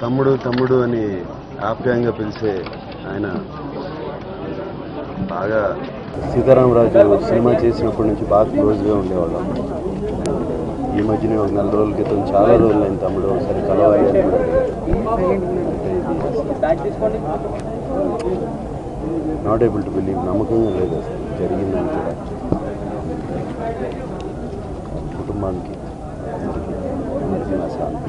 తమ్ముడు తమ్ముడు అని ఆప్యాయంగా పిలిచే ఆయన బాగా సీతారామరాజు సినిమా చేసినప్పటి నుంచి బాగా క్లోజ్గా ఉండేవాళ్ళం ఈ మధ్యనే ఒక నెల రోజుల క్రితం చాలా రోజులు అయింది తమ్ముడు ఒకసారి కలవాలి నాట్ ఏబుల్ టు బిలీవ్ నమ్మకంగా లేదు అసలు జరిగిందని కూడా కుటుంబానికి అందరికీ అందరికీ నా శాంతి